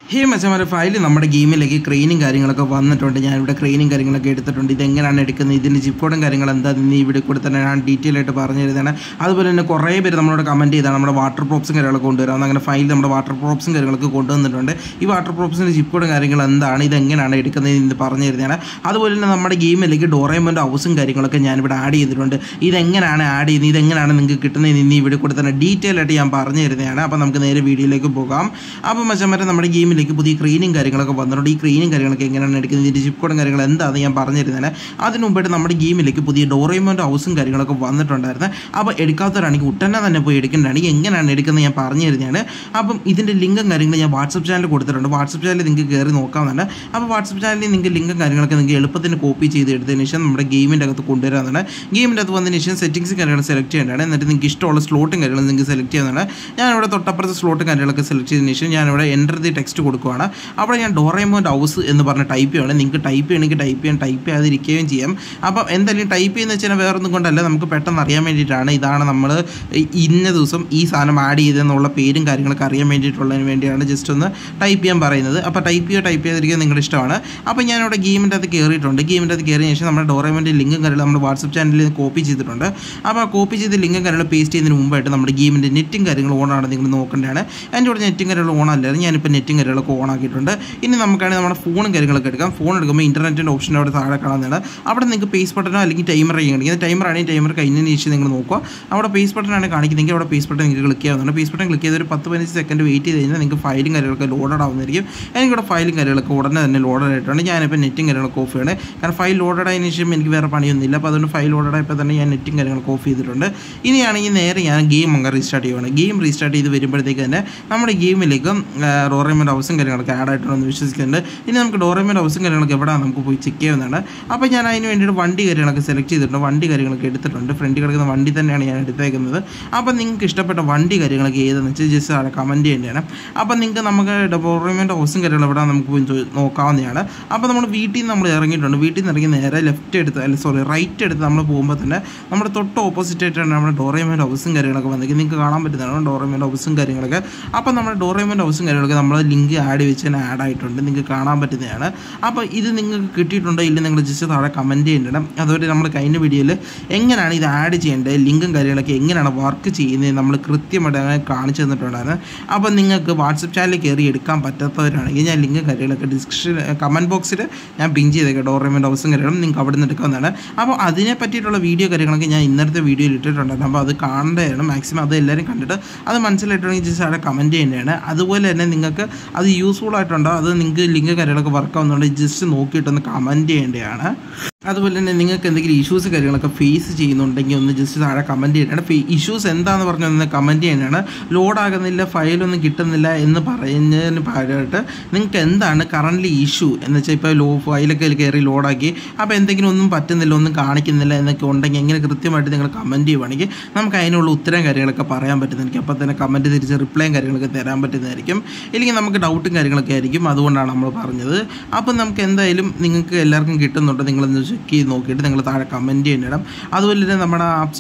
ഹേ മച്ചമാരെ file നമ്മുടെ ഗെയിമിലേക്ക് ക്രെയിനും കാര്യങ്ങളൊക്കെ വന്നിട്ടുണ്ട് ഞാനിവിടെ ക്രെയിനും കാര്യങ്ങളൊക്കെ എടുത്തിട്ടുണ്ട് ഇതെങ്ങനെയാണ് എടുക്കുന്നത് ഇതിൻ്റെ ജിപ്പ് കോഡും കാര്യങ്ങൾ എന്താ ഇന്ന് ഈ വീഡിയോ കൂടെ തന്നെ ഞാൻ ഡീറ്റെയിൽ ആയിട്ട് പറഞ്ഞു തരുന്നതാണ് അതുപോലെ തന്നെ കുറേ പേര് നമ്മളോട് കമൻറ്റ് ചെയ്താണ് നമ്മുടെ വാട്ടർ പ്രോപ്സും കാര്യങ്ങളൊക്കെ കൊണ്ടുവരാം അങ്ങനെ ഫയൽ നമ്മുടെ വാട്ടർ പ്രോപ്സും കാര്യങ്ങളൊക്കെ കൊണ്ടുവന്നിട്ടുണ്ട് ഈ വാട്ടർ പ്രോപ്സിൻ്റെ ജിപ്പ് കോഡും കാര്യങ്ങൾ എന്താണ് ഇതെങ്ങനെയാണ് എടുക്കുന്നത് എന്ന് പറഞ്ഞു തരുന്നതാണ് അതുപോലെ തന്നെ നമ്മുടെ ഗെയിമിലേക്ക് ഡോറേമോൻ്റെ ഹൗസും കാര്യങ്ങളൊക്കെ ഞാനിവിടെ ആഡ് ചെയ്തിട്ടുണ്ട് ഇതെങ്ങനെയാണ് ആഡ് ചെയ്യുന്നത് ഇതെങ്ങനെയാണ് നിങ്ങൾക്ക് കിട്ടുന്നത് ഇന്ന് ഈ വീഡിയോ കൂടെ തന്നെ ഡീറ്റെയിൽ ആയിട്ട് ഞാൻ പറഞ്ഞു തരുന്നതാണ് അപ്പോൾ നമുക്ക് നേരെ വീഡിയോയിലേക്ക് പോകാം അപ്പോൾ മച്ചന്മാരെ നമ്മുടെ ഗെയിമിലേക്ക് പുതിയ ക്രീനും കാര്യങ്ങളൊക്കെ വന്നിട്ടുണ്ട് ഈ ക്രീനും കാര്യങ്ങളൊക്കെ എങ്ങനെയാണ് എടുക്കുന്നത് ഇതിൻ്റെ ജിപ്പ് കോഡും കാര്യങ്ങൾ എന്താണെന്ന് ഞാൻ പറഞ്ഞു തരുന്നതാണ് അതിന് മുമ്പായിട്ട് നമ്മുടെ ഗെയിമിലേക്ക് പുതിയ ഡോറേമോൻ്റെ ഹൗസും കാര്യങ്ങളൊക്കെ വന്നിട്ടുണ്ടായിരുന്നു അപ്പോൾ എടുക്കാത്തവരാണെങ്കിൽ ഉടനെ തന്നെ പോയി എടുക്കേണ്ടതാണ് എങ്ങനെയാണ് എടുക്കുന്നത് ഞാൻ പറഞ്ഞു തരുന്നതാണ് അപ്പം ഇതിൻ്റെ ലിങ്കും കാര്യങ്ങളും ഞാൻ വാട്സപ്പ് ചാനൽ കൊടുത്തിട്ടുണ്ട് വാട്സപ്പ് ചാനൽ നിങ്ങൾക്ക് കയറി നോക്കാവുന്നതാണ് അപ്പോൾ വാട്സപ്പ് ചാനലിൽ നിങ്ങൾക്ക് ലിങ്കും കാര്യങ്ങളൊക്കെ നിങ്ങൾക്ക് എളുപ്പത്തിന് കോപ്പി ചെയ്ത് എടുത്തതിന് ശേഷം നമ്മുടെ ഗെയിമിൻ്റെ അകത്ത് കൊണ്ടുവരാവുന്നതാണ് ഗെയിമിൻ്റെ അകത്ത് വന്നതിന് ശേഷം സെറ്റിംഗ്സ് കാര്യങ്ങൾ സെലക്ട് ചെയ്യേണ്ടതാണ് എന്നിട്ട് നിങ്ങൾക്ക് ഇഷ്ടമുള്ള സ്ലോട്ടും കാര്യങ്ങളും നിങ്ങൾക്ക് സെലക്ട് ചെയ്യാവുന്നതാണ് ഞാനിവിടെ തൊട്ടപ്പുറത്ത് സ്ലോട്ടും കാര്യങ്ങളൊക്കെ സെലക്ട് ചെയ്തതിന് ശേഷം ഞാനിവിടെ എൻ്റർ ദി ടെക്സ്റ്റ് കൊടുക്കുകയാണ് അവിടെ ഞാൻ ഡോറേമോൻ്റെ ഹൗസ് എന്ന് പറഞ്ഞ് ടൈപ്പ് ചെയ്യുകയാണ് നിങ്ങൾക്ക് ടൈപ്പ് ചെയ്യണമെങ്കിൽ ടൈപ്പ് ചെയ്യാൻ ടൈപ്പ് ചെയ്യാതിരിക്കുകയും ചെയ്യാം അപ്പം എന്തായാലും ടൈപ്പ് ചെയ്യുന്ന വെച്ചാൽ വേറെ ഒന്നും കൊണ്ടല്ല നമുക്ക് പെട്ടെന്ന് അറിയാൻ വേണ്ടിയിട്ടാണ് ഇതാണ് നമ്മൾ ഇന്ന ദിവസം ഈ സാധനം ആഡ് ചെയ്തെന്നുള്ള പേരും കാര്യങ്ങളൊക്കെ അറിയാൻ വേണ്ടിയിട്ടുള്ളതിന് വേണ്ടിയാണ് ജസ്റ്റ് ഒന്ന് ടൈപ്പ് ചെയ്യാൻ പറയുന്നത് അപ്പോൾ ടൈപ്പ് ചെയ്യുക ടൈപ്പ് ചെയ്യാതിരിക്കുക നിങ്ങളുടെ ഇഷ്ടമാണ് അപ്പോൾ ഞാനിവിടെ ഗെയിമിൻ്റെ അകത്ത് കയറിയിട്ടുണ്ട് ഗെയിമിൻ്റെ അകത്ത് കയറിയ ശേഷം നമ്മുടെ ഡോറേമോൻ്റെ ലിങ്കും കാര്യങ്ങളും നമ്മുടെ വാട്സപ്പ് ചാനലിൽ കോപ്പി ചെയ്തിട്ടുണ്ട് അപ്പോൾ ആ കോപ്പി ചെയ്ത ലിങ്കും കാര്യങ്ങളും പേസ്റ്റ് ചെയ്യുന്നതിന് മുമ്പായിട്ട് നമ്മുടെ ഗെയിമിൻ്റെ നെറ്റും കാര്യങ്ങളും ഓൺ ആണ് നിങ്ങൾ നോക്കേണ്ടതാണ് എൻ്റെ ഇവിടെ നെറ്റും കാര്യങ്ങളും ഓൺ അല്ലായിരുന്നു ഞാനിപ്പോൾ നെറ്റും കാര്യങ്ങളൊക്കെ ഓൺ ആക്കിയിട്ടുണ്ട് ഇനി നമുക്കാണെങ്കിൽ നമ്മുടെ ഫോണും കാര്യങ്ങളൊക്കെ എടുക്കാം ഫോൺ എടുക്കുമ്പോൾ ഇൻ്റർനെറ്റിൻ്റെ ഓപ്ഷൻ അവിടെ താഴെ കാണുന്നതാണ് അവിടെ നിങ്ങൾക്ക് പേസ് ബട്ടനോ അല്ലെങ്കിൽ ടൈമർ ചെയ്യണമെങ്കിൽ ടൈമർ ആണെങ്കിൽ ടൈമർ കഴിഞ്ഞതിന് ശേഷം നിങ്ങൾ നോക്കുക അവിടെ പേസ് ബട്ടൺ ആണ് കാണിക്കുന്നതെങ്കിൽ അവിടെ പേസ് ബട്ടൺ നിങ്ങൾക്ക് ക്ലിക്ക് ചെയ്യാവുന്നതാണ് പേസ് ബട്ടൺ ക്ലിക്ക് ചെയ്ത് ഒരു പത്ത് പതിനഞ്ച് സെക്കൻഡ് വെയിറ്റ് ചെയ്ത് കഴിഞ്ഞാൽ നിങ്ങൾക്ക് ഫയലും കാര്യങ്ങളൊക്കെ ലോഡഡ് ആവുന്നതായിരിക്കും എനിക്കിവിടെ ഫയലും കാര്യങ്ങളൊക്കെ ഉടനെ തന്നെ ലോഡഡ് ആയിട്ടുണ്ട് ഞാനിപ്പോൾ നെറ്റും കാര്യങ്ങളൊക്കെ ഓഫ് ചെയ്യണേ കാരണം ഫയൽ ലോഡഡ് ആയതിനു ശേഷം എനിക്ക് വേറെ പണിയൊന്നുമില്ല അപ്പോൾ അതുകൊണ്ട് ഫയൽ ലോഡഡ് ആയപ്പോൾ തന്നെ ഞാൻ നെറ്റും കാര്യങ്ങളൊക്കെ ഓഫ് ചെയ്തിട്ടുണ്ട് ഇനിയാണെങ്കിൽ നേരെ ഞാൻ ഗെയിം അങ്ങ് റീസ്റ്റാർട്ട് ചെയ്യുവാണ് ഗെയിം റീസ്റ്റാർട്ട് ചെയ്ത് വരുമ്പോഴത്തേക്ക് തന്നെ നമ്മുടെ ഗെയിമിലേക്ക് ഡോറേമോൻ്റെ ഹൗസും കാര്യങ്ങളൊക്കെ ആഡ് ആയിട്ടുണ്ടെന്ന് വിശ്വസിക്കുന്നുണ്ട് ഇനി നമുക്ക് ഡോറേമോൻ്റെ ഹൗസും കാര്യങ്ങളൊക്കെ എവിടെയാണ് നമുക്ക് പോയി ചെക്ക് ചെയ്യാവുന്നതാണ് അപ്പോൾ ഞാൻ അതിന് വേണ്ടിയിട്ട് വണ്ടി കാര്യങ്ങളൊക്കെ സെലക്ട് ചെയ്തിട്ടുണ്ട് വണ്ടി കാര്യങ്ങളൊക്കെ എടുത്തിട്ടുണ്ട് ഫ്രണ്ടിൽ കിടക്കുന്ന വണ്ടി തന്നെയാണ് ഞാൻ എടുത്തേക്കുന്നത് അപ്പോൾ നിങ്ങൾക്ക് ഇഷ്ടപ്പെട്ട വണ്ടി കാര്യങ്ങളൊക്കെ ഏതെന്ന് വെച്ചാൽ ജസ്റ്റ് അവിടെ കമൻറ്റ് ചെയ്യേണ്ടതാണ് അപ്പോൾ നിങ്ങൾക്ക് നമുക്ക് ഡോറേമോൻ്റെ ഹൗസും കാര്യങ്ങൾ എവിടെ നമുക്ക് പോയി ചോ- നോക്കാവുന്നതാണ് അപ്പോൾ നമ്മൾ വീട്ടിൽ നിന്ന് നമ്മൾ ഇറങ്ങിയിട്ടുണ്ട് വീട്ടിൽ നിന്ന് ഇറങ്ങി നേരെ ലെഫ്റ്റ് എടുത്ത് അല്ല സോറി റൈറ്റ് എടുത്ത് നമ്മൾ പോകുമ്പോൾ തന്നെ നമ്മുടെ തൊട്ട് ഓപ്പോസിറ്റ് ആയിട്ടാണ് നമ്മുടെ ഡോറേമോൻ്റെ ഹൗസും കാര്യങ്ങളൊക്കെ വന്നത് നിങ്ങൾക്ക് കാണാൻ പറ്റുന്നതാണ് ഡോറേമോൻ്റെ ഹൗസും കാര്യങ്ങളൊക്കെ അപ്പോൾ നമ്മുടെ ഡോറേമോൻ്റെ ഹൗസും കാര്യങ്ങളൊക്കെ നമ്മൾ ലിങ്ക് ആഡ് വെച്ച് തന്നെ ആഡ് ആയിട്ടുണ്ട് നിങ്ങൾക്ക് കാണാൻ പറ്റുന്നതാണ് അപ്പോൾ ഇത് നിങ്ങൾക്ക് കിട്ടിയിട്ടുണ്ടോ ഇല്ല നിങ്ങൾ ജസ്റ്റ് താഴെ കമൻറ്റ് ചെയ്യണം അതുപോലെ നമ്മൾ കഴിഞ്ഞ വീഡിയോയിൽ എങ്ങനെയാണ് ഇത് ആഡ് ചെയ്യേണ്ടത് ലിങ്കും കാര്യങ്ങളൊക്കെ എങ്ങനെയാണ് വർക്ക് ചെയ്യുന്നത് നമ്മൾ കൃത്യമായിട്ട് അങ്ങനെ കാണിച്ചു തന്നിട്ടുണ്ടായിരുന്നു അപ്പോൾ നിങ്ങൾക്ക് വാട്സപ്പ് ചാനലിൽ കയറി എടുക്കാൻ പറ്റാത്തവരാണെങ്കിൽ ഞാൻ ലിങ്ക് കാര്യങ്ങളൊക്കെ ഡിസ്ക്രിപ്ഷൻ കമൻറ്റ് ബോക്സിൽ ഞാൻ പിൻ ചെയ്തേക്കാം ഡോറേമെൻ്റ് ഹൗസും കാര്യങ്ങളും നിങ്ങൾക്ക് അവിടെ നിന്ന് എടുക്കാവുന്നതാണ് അപ്പോൾ അതിനെ പറ്റിയിട്ടുള്ള വീഡിയോ കാര്യങ്ങളൊക്കെ ഞാൻ ഇന്നത്തെ വീഡിയോയിൽ ഇട്ടിട്ടുണ്ടായിരുന്നു അപ്പോൾ അത് കാണേണ്ടതാണ് മാക്സിമം അത് എല്ലാവരും കണ്ടിട്ട് അത് മനസ്സിലായിട്ടുണ്ടെങ്കിൽ ജസ്റ്റ് അവിടെ കമൻറ്റ് ചെയ്യേണ്ടതാണ് അതുപോലെ തന്നെ നിങ്ങൾക്ക് അത് യൂസ്ഫുൾ ആയിട്ടുണ്ടോ അത് നിങ്ങൾക്ക് ലിങ്ക് കാര്യങ്ങളൊക്കെ വർക്ക് ആവുന്നുണ്ട് ജസ്റ്റ് നോക്കിയിട്ടൊന്ന് കമൻറ്റ് ചെയ്യേണ്ടതാണ് അതുപോലെ തന്നെ നിങ്ങൾക്ക് എന്തെങ്കിലും ഇഷ്യൂസ് കാര്യങ്ങളൊക്കെ ഫേസ് ചെയ്യുന്നുണ്ടെങ്കിൽ ഒന്ന് ജസ്റ്റ് താഴെ കമൻറ്റ് ചെയ്യണം ഇഷ്യൂസ് എന്താന്ന് പറഞ്ഞൊന്ന് കമൻറ്റ് ചെയ്യാനാണ് ലോഡ് ആകുന്നില്ല ഫയലൊന്നും കിട്ടുന്നില്ല എന്ന് പറയുന്നതിന് പകരമായിട്ട് നിങ്ങൾക്ക് എന്താണ് കറൻ്റ് ഇഷ്യൂ എന്ന് വെച്ചാൽ ഇപ്പോൾ ലോ ഫയലൊക്കെ കയറി ലോഡാക്കി അപ്പോൾ എന്തെങ്കിലും ഒന്നും പറ്റുന്നില്ല ഒന്നും കാണിക്കുന്നില്ല എന്നൊക്കെ ഉണ്ടെങ്കിൽ എങ്ങനെ കൃത്യമായിട്ട് നിങ്ങൾ കമൻറ്റ് ചെയ്യുവാണെങ്കിൽ നമുക്ക് അതിനുള്ള ഉത്തരം കാര്യങ്ങളൊക്കെ പറയാൻ പറ്റുന്നതായിരിക്കും അപ്പോൾ തന്നെ കമൻറ്റ് തിരിച്ച് റിപ്ലൈയും കാര്യങ്ങളൊക്കെ തരാൻ പറ്റുന്നതായിരിക്കും ഇല്ലെങ്കിൽ നമുക്ക് ഡൗട്ടും കാര്യങ്ങളൊക്കെ ആയിരിക്കും അതുകൊണ്ടാണ് നമ്മൾ പറഞ്ഞത് അപ്പം നമുക്ക് എന്തായാലും നിങ്ങൾക്ക് എല്ലാവർക്കും കിട്ടുന്നുണ്ട് നിങ്ങളൊന്ന് ചെക്ക് ചെയ്ത് നോക്കിയിട്ട് നിങ്ങൾ താഴെ കമൻറ്റ് ചെയ്യണം അതുപോലെ തന്നെ നമ്മുടെ ആപ്സ്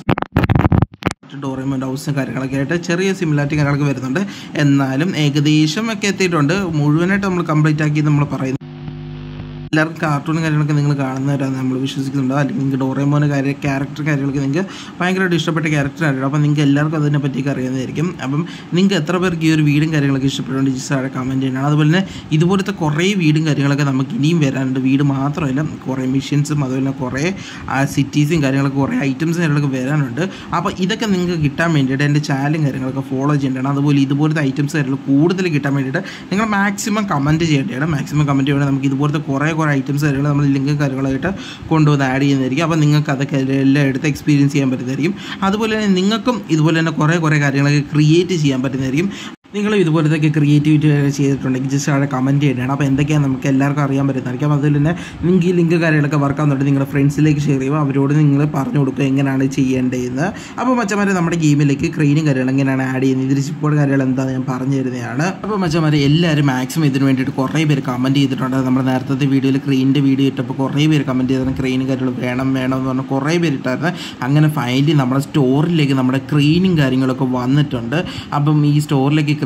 ഡോറേമോൻ്റെ ഹൗസും കാര്യങ്ങളൊക്കെ ആയിട്ട് ചെറിയ സിമിലാരിറ്റി കാര്യങ്ങളൊക്കെ വരുന്നുണ്ട് എന്നാലും ഏകദേശം ഒക്കെ എത്തിയിട്ടുണ്ട് മുഴുവനായിട്ട് നമ്മൾ കംപ്ലീറ്റ് ആക്കി നമ്മൾ പറയുന്നത് എല്ലാവർക്കും കാർട്ടൂണും കാര്യങ്ങളൊക്കെ നിങ്ങൾ കാണുന്നവരാണ് നമ്മൾ വിശ്വസിക്കുന്നുണ്ട് അല്ലെങ്കിൽ നിങ്ങൾക്ക് ഡോറേമോൻ്റെ കാര്യം ക്യാരക്ടർ കാര്യങ്ങളൊക്കെ നിങ്ങൾക്ക് ഭയങ്കരമായിട്ട് ഇഷ്ടപ്പെട്ട ക്യാരക്ടറാണ് അപ്പോൾ നിങ്ങൾക്ക് എല്ലാവർക്കും അതിനെ പറ്റിയൊക്കെ അറിയാവുന്നതായിരിക്കും അപ്പം നിങ്ങൾക്ക് എത്ര പേർക്ക് ഈ ഒരു വീടും കാര്യങ്ങളൊക്കെ ഇഷ്ടപ്പെട്ടുകൊണ്ട് ജസ്റ്റ് അവിടെ കമൻറ്റ് ചെയ്യണം അതുപോലെ തന്നെ ഇതുപോലത്തെ കുറേ വീടും കാര്യങ്ങളൊക്കെ നമുക്ക് ഇനിയും വരാനുണ്ട് വീട് മാത്രമല്ല കുറേ മെഷീൻസും അതുപോലെ തന്നെ കുറേ സിറ്റീസും കാര്യങ്ങളൊക്കെ കുറേ ഐറ്റംസും കാര്യങ്ങളൊക്കെ വരാനുണ്ട് അപ്പോൾ ഇതൊക്കെ നിങ്ങൾക്ക് കിട്ടാൻ വേണ്ടിയിട്ട് എൻ്റെ ചാനലും കാര്യങ്ങളൊക്കെ ഫോളോ ചെയ്യേണ്ടതാണ് അതുപോലെ ഇതുപോലത്തെ ഐറ്റംസ് കാര്യങ്ങൾ കൂടുതൽ കിട്ടാൻ വേണ്ടിയിട്ട് നിങ്ങൾ മാക്സിമം കമൻറ്റ് ചെയ്യേണ്ടതാണ് മാക്സിമം കമൻറ്റ് ചെയ്യണം നമുക്ക് ഇതുപോലത്തെ കുറേ കുറേ ഐറ്റംസ് കാര്യങ്ങൾ നമ്മൾ ലിങ്ക് കാര്യങ്ങളായിട്ട് കൊണ്ടുവന്ന് ആഡ് ചെയ്യുന്നതായിരിക്കും അപ്പോൾ നിങ്ങൾക്ക് അതൊക്കെ എല്ലാം എടുത്ത് എക്സ്പീരിയൻസ് ചെയ്യാൻ പറ്റുന്നതായിരിക്കും അതുപോലെ തന്നെ നിങ്ങൾക്കും ഇതുപോലെ തന്നെ കുറേ കുറേ കാര്യങ്ങളൊക്കെ ക്രിയേറ്റ് ചെയ്യാൻ പറ്റുന്നതായിരിക്കും നിങ്ങൾ ഇതുപോലത്തെ ക്രിയേറ്റിവിറ്റി ചെയ്തിട്ടുണ്ടെങ്കിൽ ജസ്റ്റ് അവിടെ കമൻറ്റ് ചെയ്യണം അപ്പോൾ എന്തൊക്കെയാണ് നമുക്ക് എല്ലാവർക്കും അറിയാൻ പറ്റുന്നതായിരിക്കും അതുപോലെ തന്നെ നിങ്ങൾക്ക് ഈ ലിങ്ക് കാര്യങ്ങളൊക്കെ വർക്ക് ആവുന്നുണ്ട് നിങ്ങളുടെ ഫ്രണ്ട്സിലേക്ക് ഷെയർ ചെയ്യുമ്പോൾ അവരോട് നിങ്ങൾ പറഞ്ഞു കൊടുക്കുക എങ്ങനെയാണ് ചെയ്യേണ്ടതെന്ന് അപ്പോൾ മച്ചമാരെ നമ്മുടെ ഗെയിമിലേക്ക് ക്രെയിനും കാര്യങ്ങൾ എങ്ങനെയാണ് ആഡ് ചെയ്യുന്നത് ഇതിൽ ചിപ്പോട് കാര്യങ്ങൾ എന്താണെന്ന് ഞാൻ പറഞ്ഞു തരുന്നതാണ് അപ്പോൾ മച്ചമാരെ എല്ലാവരും മാക്സിമം ഇതിന് വേണ്ടിയിട്ട് കുറേ പേര് കമൻറ്റ് ചെയ്തിട്ടുണ്ട് നമ്മുടെ നേരത്തെ വീഡിയോയിൽ ക്രെയിനിൻ്റെ വീഡിയോ ഇട്ടപ്പോൾ കുറേ പേര് കമൻറ്റ് ചെയ്തിരുന്നു ക്രെയിനും കാര്യങ്ങൾ വേണം വേണം എന്ന് പറഞ്ഞാൽ കുറേ പേര് ഇട്ടായിരുന്നു അങ്ങനെ ഫൈനലി നമ്മുടെ സ്റ്റോറിലേക്ക് നമ്മുടെ ക്രെയിനും കാര്യങ്ങളൊക്കെ വന്നിട്ടുണ്ട് അപ്പം ഈ സ്റ്റോറിലേക്ക്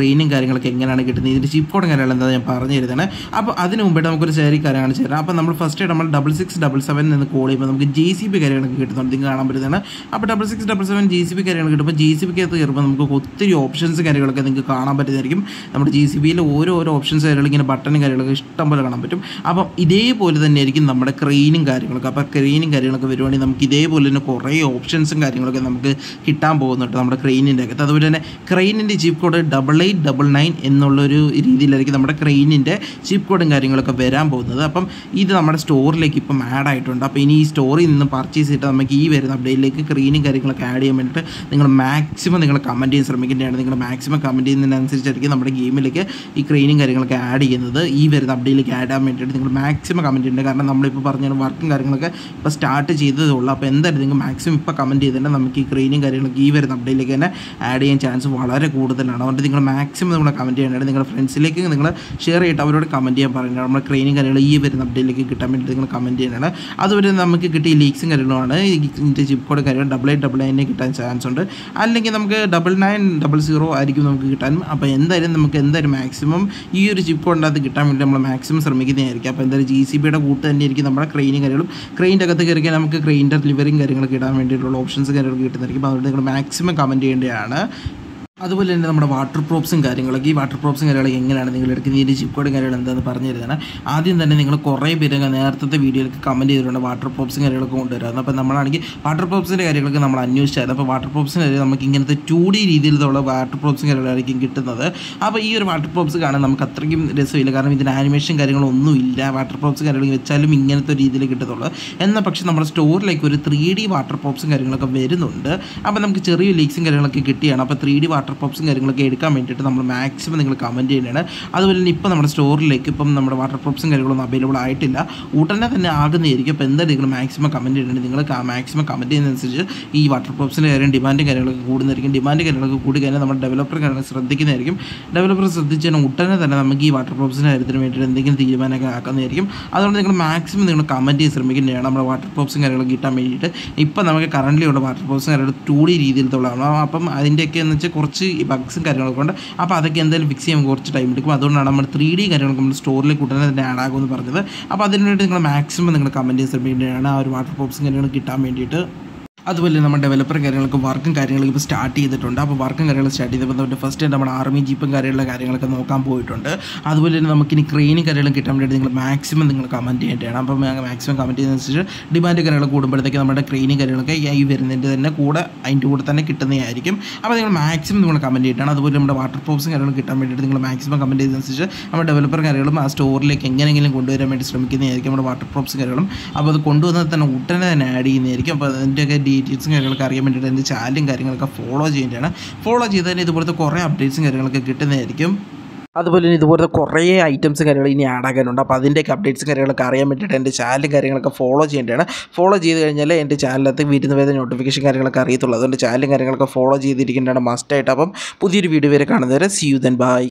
ക്രെയിനും കാര്യങ്ങളൊക്കെ എങ്ങനെയാണ് കിട്ടുന്നത് ഇതിൻ്റെ ചിപ്പ് കോഡും കാര്യങ്ങളും എന്താ ഞാൻ പറഞ്ഞു തരുന്നത് അപ്പോൾ അതിന് മുമ്പായിട്ട് നമുക്കൊരു ചെറിയ കാര്യം കാണിച്ചു തരാം അപ്പോൾ നമ്മൾ ഫസ്റ്റ് നമ്മൾ ഡബിൾ സിക്സ് ഡബിൾ സെവൻ നിന്ന് കോൾ ചെയ്യുമ്പോൾ നമുക്ക് ജി സി ബി കാര്യങ്ങളൊക്കെ കിട്ടുന്നുണ്ട് നിങ്ങൾക്ക് കാണാൻ പറ്റുന്നതാണ് അപ്പോൾ double six double seven G C B കാര്യങ്ങൾ കിട്ടുമ്പോൾ ജി സി ബിക്കകത്ത് കയറുമ്പോൾ നമുക്ക് ഒത്തിരി ഓപ്ഷൻസ് കാര്യങ്ങളൊക്കെ നിങ്ങൾക്ക് കാണാൻ പറ്റുന്നതായിരിക്കും നമ്മുടെ ജി സി ബിയിൽ ഓരോ ഓരോ ഓപ്ഷൻസ് കാര്യങ്ങൾ ഇങ്ങനെ ബട്ടണും കാര്യങ്ങളൊക്കെ ഇഷ്ടം പോലെ കാണാൻ പറ്റും അപ്പം ഇതേപോലെ തന്നെ ആയിരിക്കും നമ്മുടെ ക്രെയിനും കാര്യങ്ങളൊക്കെ അപ്പോൾ ക്രെയിനും കാര്യങ്ങളൊക്കെ വരുവാണെങ്കിൽ നമുക്ക് ഇതേപോലെ തന്നെ കുറേ ഓപ്ഷൻസും കാര്യങ്ങളൊക്കെ നമുക്ക് കിട്ടാൻ പോകുന്നുണ്ട് നമ്മുടെ ക്രെയിനിൻ്റെ അകത്ത് അതുപോലെ തന്നെ ക്രെയിനിൻ്റെ cheap code double eight double nine എന്നുള്ളൊരു രീതിയിലായിരിക്കും നമ്മുടെ ക്രെയിനിൻ്റെ ചീപ്പ് കോഡും കാര്യങ്ങളൊക്കെ വരാൻ പോകുന്നത് അപ്പം ഇത് നമ്മുടെ സ്റ്റോറിലേക്ക് ഇപ്പം ആഡ് ആയിട്ടുണ്ട് അപ്പോൾ ഇനി ഈ സ്റ്റോറിൽ നിന്ന് പർച്ചേസ് ചെയ്തിട്ട് നമുക്ക് ഈ വരുന്ന അപ്ഡേറ്റിലേക്ക് ക്രീനും കാര്യങ്ങളൊക്കെ ആഡ് ചെയ്യാൻ വേണ്ടിയിട്ട് നിങ്ങൾ മാക്സിമം നിങ്ങൾ കമൻറ്റ് ചെയ്യാൻ ശ്രമിക്കേണ്ടതാണ് നിങ്ങൾ മാക്സിമം കമൻറ്റ് ചെയ്യുന്നതിനനുസരിച്ചായിരിക്കും നമ്മുടെ ഗെയിമിലേക്ക് ഈ ക്രീനും കാര്യങ്ങളൊക്കെ ആഡ് ചെയ്യുന്നത് ഈ വരുന്ന അപ്ഡേറ്റിലേക്ക് ആഡ് ചെയ്യാൻ വേണ്ടിയിട്ട് നിങ്ങൾ മാക്സിമം കമൻറ്റ് ചെയ്യേണ്ടത് കാരണം നമ്മളിപ്പോൾ പറഞ്ഞ വർക്കും കാര്യങ്ങളൊക്കെ ഇപ്പോൾ സ്റ്റാർട്ട് ചെയ്തതേ ഉള്ളൂ അപ്പോൾ എന്തായാലും നിങ്ങൾ മാക്സിമം ഇപ്പോൾ കമൻറ്റ് ചെയ്തിട്ടുണ്ടെങ്കിൽ നമുക്ക് ഈ ക്രീനും കാര്യങ്ങളൊക്കെ ഈ വരുന്ന അപ്ഡേറ്റിലേക്ക് തന്നെ ആഡ് ചെയ്യാൻ ചാൻസ് വളരെ കൂടുതലാണ് അതുകൊണ്ട് നിങ്ങൾ മാക്സിമം നിങ്ങൾ കമൻറ്റ് ചെയ്യേണ്ടത് നിങ്ങളുടെ ഫ്രണ്ട്സിലേക്ക് നിങ്ങൾ ഷെയർ ചെയ്തിട്ട് അവരോട് കമൻറ്റ് ചെയ്യാൻ പറയുന്നത് നമ്മുടെ ക്രെയിനും കാര്യങ്ങൾ ഈ വരുന്ന അപ്ഡേറ്റിലേക്ക് കിട്ടാൻ വേണ്ടി നിങ്ങൾ കമൻറ്റ് ചെയ്യണം അതുപോലെ നമുക്ക് കിട്ടിയ ലീക്സും കാര്യങ്ങളുമാണ് ഇതിൻ്റെ ചിപ്പ് കോഡ് കാര്യങ്ങൾ ഡബിൾ എയ്റ്റ് ഡബിൾ നയനെ കിട്ടാൻ ചാൻസ് ഉണ്ട് അല്ലെങ്കിൽ നമുക്ക് ഡബിൾ നയൻ ഡബിൾ സീറോ ആയിരിക്കും നമുക്ക് കിട്ടാനും അപ്പോൾ എന്തായാലും നമുക്ക് എന്തായാലും മാക്സിമം ഈ ഒരു ചിപ്പ് കോഡിനകത്ത് കിട്ടാൻ വേണ്ടി നമ്മൾ മാക്സിമം ശ്രമിക്കുന്നതായിരിക്കും അപ്പോൾ എന്തായാലും ജി സി ബിയുടെ കൂട്ട് തന്നെ ആയിരിക്കും നമ്മുടെ ക്രെയിനും കാര്യങ്ങളും ക്രെയിൻ്റെ അകത്ത് കയറിക്കാൻ നമുക്ക് ക്രെയിൻ്റെ ഡെലിവറിയും കാര്യങ്ങളൊക്കെ ഇടാൻ വേണ്ടിയിട്ടുള്ള ഓപ്ഷൻസ് കാര്യങ്ങളൊക്കെ കിട്ടുന്നതായിരിക്കും അതുകൊണ്ട് നിങ്ങൾ മാക്സിമം കമൻറ്റ് ചെയ്യേണ്ടതാണ് അതുപോലെ തന്നെ നമ്മുടെ വാട്ടർ പ്രോപ്സും കാര്യങ്ങളൊക്കെ ഈ വാട്ടർ പ്രോപ്സും കാര്യങ്ങളൊക്കെ എങ്ങനെയാണ് നിങ്ങൾ എടുക്കുന്ന ഇതിൻ്റെ ചിപ്പ് കോഡും കാര്യങ്ങൾ എന്താണെന്ന് പറഞ്ഞു തരുന്നതാണ് ആദ്യം തന്നെ നിങ്ങൾ കുറേ പേര് നേരത്തെ വീഡിയോയിലൊക്കെ കമൻറ്റ് ചെയ്തിട്ടുണ്ട് വാട്ടർ പ്രോപ്സും കാര്യങ്ങളൊക്കെ കൊണ്ടുവരാറുണ്ട് അപ്പോൾ നമ്മളാണെങ്കിൽ വാട്ടർ പ്രോപ്സിൻ്റെ കാര്യങ്ങളൊക്കെ നമ്മൾ അന്വേഷിച്ചായിരുന്നു അപ്പോൾ വാട്ടർ പ്രോപ്സിന് കാര്യം നമുക്ക് ഇങ്ങനത്തെ ടു ഡി രീതിയിലുള്ള വാട്ടർ പ്രോപ്സും കാര്യങ്ങളായിരിക്കും കിട്ടുന്നത് അപ്പോൾ ഈ ഒരു വാട്ടർ പ്രോപ്സ് കാണാൻ നമുക്ക് അത്രയ്ക്കും രസമില്ല കാരണം ഇതിന് ആനിമേഷൻ കാര്യങ്ങളൊന്നും ഇല്ല വാട്ടർ പ്രോപ്സ് കാര്യങ്ങൾ വെച്ചാലും ഇങ്ങനത്തെ ഒരു രീതിയിൽ കിട്ടത്തുള്ളൂ എന്നാൽ പക്ഷേ നമ്മുടെ സ്റ്റോറിലേക്ക് ഒരു ത്രീ ഡി വാട്ടർ പ്രോപ്സും കാര്യങ്ങളൊക്കെ വരുന്നുണ്ട് അപ്പോൾ നമുക്ക് ചെറിയ ലീക്സും കാര്യങ്ങളൊക്കെ കിട്ടിയാണ് അപ്പോൾ ത്രീ ഡി വാട്ടർ പോപ്സും കാര്യങ്ങളൊക്കെ എടുക്കാൻ വേണ്ടിയിട്ട് നമ്മൾ മാക്സിമം നിങ്ങൾ കമൻറ്റ് ചെയ്യണതാണ് അതുപോലെ തന്നെ ഇപ്പോൾ നമ്മുടെ സ്റ്റോറിലേക്ക് ഇപ്പം നമ്മുടെ വാട്ടർ പോപ്സും കാര്യങ്ങളൊന്നും അവൈലബിൾ ആയിട്ടില്ല ഉടനെ തന്നെ ആകുന്നതായിരിക്കും അപ്പോൾ എന്തായാലും നിങ്ങൾ മാക്സിമം കമൻറ്റ് ചെയ്യണം നിങ്ങൾ മാക്സിമം കമൻറ്റ് ചെയ്യുന്നതനുസരിച്ച് ഈ വാട്ടർ പോപ്സിൻ്റെ കാര്യം ഡിമാൻഡും കാര്യങ്ങളൊക്കെ കൂടുന്നതായിരിക്കും ഡിമാൻഡ് കാര്യങ്ങളൊക്കെ കൂടി കഴിഞ്ഞാൽ നമ്മുടെ ഡെവലപ്പർ കാര്യങ്ങൾ ശ്രദ്ധിക്കുന്നതായിരിക്കും ഡെവലപ്പർ ശ്രദ്ധിച്ച് കഴിഞ്ഞാൽ ഉടനെ തന്നെ നമുക്ക് ഈ വാട്ടർ പോപ്സിൻ്റെ കാര്യത്തിന് വേണ്ടിയിട്ട് എന്തെങ്കിലും തീരുമാനമൊക്കെ ആക്കുന്നതായിരിക്കും അതുകൊണ്ട് നിങ്ങൾ മാക്സിമം നിങ്ങൾ കമൻറ്റ് ചെയ്ത് ശ്രമിക്കുന്നതാണ് നമ്മുടെ വാട്ടർ പോപ്സും കാര്യങ്ങളൊക്കെ കിട്ടാൻ വേണ്ടിയിട്ട് ഇപ്പം നമുക്ക് കറൻ്റ് ഉള്ള വാട്ടർ പോപ്സും കാര്യങ്ങൾ ടു ഡി രീതിയിലത്തുള്ളതാണ് അപ്പം അതിൻ്റെയൊക്കെ എന്ന് വെച്ചാൽ കുറച്ച് ഈ ബഗ്സും കാര്യങ്ങളൊക്കെ ഉണ്ട് അപ്പോൾ അതൊക്കെ എന്തായാലും ഫിക്സ് ചെയ്യാൻ കുറച്ച് ടൈം എടുക്കും അതുകൊണ്ടാണ് നമ്മൾ ത്രീ ഡി കാര്യങ്ങളൊക്കെ നമ്മൾ സ്റ്റോറിലേക്ക് ഉടനെ തന്നെ ആഡ് ആകുമെന്ന് പറഞ്ഞത് അപ്പോൾ അതിന് വേണ്ടി നിങ്ങൾ മാക്സിമം നിങ്ങൾ കമൻറ്റ് ചെയ്ത് ശ്രമിക്കേണ്ടതാണ് ആ ഒരു വാട്ടർ പോപ്സും കാര്യങ്ങളും കിട്ടാൻ വേണ്ടിയിട്ട് അതുപോലെ നമ്മൾ ഡെവലപ്പർ കാര്യങ്ങൾക്ക് വർക്കും കാര്യങ്ങളൊക്കെ ഇപ്പോൾ സ്റ്റാർട്ട് ചെയ്തിട്ടുണ്ട് അപ്പോൾ വർക്കും കാര്യങ്ങൾ സ്റ്റാർട്ട് ചെയ്തപ്പോൾ തൊട്ട് ഫസ്റ്റ് നമ്മുടെ ആർമി ജീപ്പും കാര്യമുള്ള കാര്യങ്ങളൊക്കെ നോക്കാൻ പോയിട്ടുണ്ട് അതുപോലെ തന്നെ നമുക്കിനി ക്രെയിനും കാര്യങ്ങളും കിട്ടാൻ വേണ്ടി നിങ്ങൾ മാക്സിമം നിങ്ങൾ കമൻറ്റ് ചെയ്യേണ്ടതാണ് അപ്പോൾ മാക്സിമം കമൻറ്റ് ചെയ്യുന്നതനുസരിച്ച് ഡിമാൻഡ് കാര്യങ്ങൾ കൂടുമ്പോഴത്തേക്ക് നമ്മുടെ ക്രെയിനും കാര്യങ്ങളൊക്കെ ഈ വരുന്നതിൻ്റെ തന്നെ കൂടെ അതിൻ്റെ കൂടെ തന്നെ കിട്ടുന്നതായിരിക്കും അപ്പോൾ നിങ്ങൾ മാക്സിമം നിങ്ങൾ കമൻറ്റ് ചെയ്തിട്ടാണ് അതുപോലെ നമ്മുടെ വാട്ടർ പ്രോപ്സും കാര്യങ്ങളും കിട്ടാൻ വേണ്ടിയിട്ട് നിങ്ങൾ മാക്സിമം കമൻറ്റ് ചെയ്തതനുസരിച്ച് നമ്മുടെ ഡെവലപ്പർ കാര്യങ്ങളും ആ സ്റ്റോറിലേക്ക് എങ്ങനെയെങ്കിലും കൊണ്ടുവരാൻ വേണ്ടി ശ്രമിക്കുന്നതായിരിക്കും നമ്മുടെ വാട്ടർ പ്രോപ്സും കാര്യങ്ങളും അപ്പോൾ അത് കൊണ്ടുവന്നാൽ തന്നെ ഉടനെ തന്നെ ആഡ് ചെയ്യുന്നതായിരിക്കും അപ്പോൾ അതിൻ്റെയൊക്കെ ഡീറ്റെയിൽസും കാര്യങ്ങളൊക്കെ അറിയാൻ വേണ്ടിയിട്ട് എൻ്റെ ചാനലും കാര്യങ്ങളൊക്കെ ഫോളോ ചെയ്യേണ്ടതാണ് ഫോളോ ചെയ്താൽ ഇതുപോലത്തെ കുറേ അപ്ഡേറ്റ്സും കാര്യങ്ങളൊക്കെ കിട്ടുന്നതായിരിക്കും അതുപോലെ തന്നെ ഇതുപോലത്തെ കുറേ ഐറ്റംസ് കാര്യങ്ങൾ ഇനി ആഡ് ആക്കാനുണ്ട് അപ്പോൾ അതിൻ്റെയൊക്കെ അപ്ഡേറ്റ്സും കാര്യങ്ങളൊക്കെ അറിയാൻ വേണ്ടിയിട്ട് എൻ്റെ ചാനലും കാര്യങ്ങളൊക്കെ ഫോളോ ചെയ്യേണ്ടതാണ് ഫോളോ ചെയ്ത് കഴിഞ്ഞാൽ എൻ്റെ ചാനലകത്ത് വരുന്ന വരുന്ന നോട്ടിഫിക്കേഷൻ കാര്യങ്ങളൊക്കെ അറിയത്തുള്ളൂ അതുകൊണ്ട് ചാനലും കാര്യങ്ങളൊക്കെ ഫോളോ ചെയ്തിരിക്കേണ്ടതാണ് മസ്റ്റായിട്ട് അപ്പം പുതിയൊരു വീഡിയോ വരെ കാണുന്നവരെ സി യു ദൻ ബൈ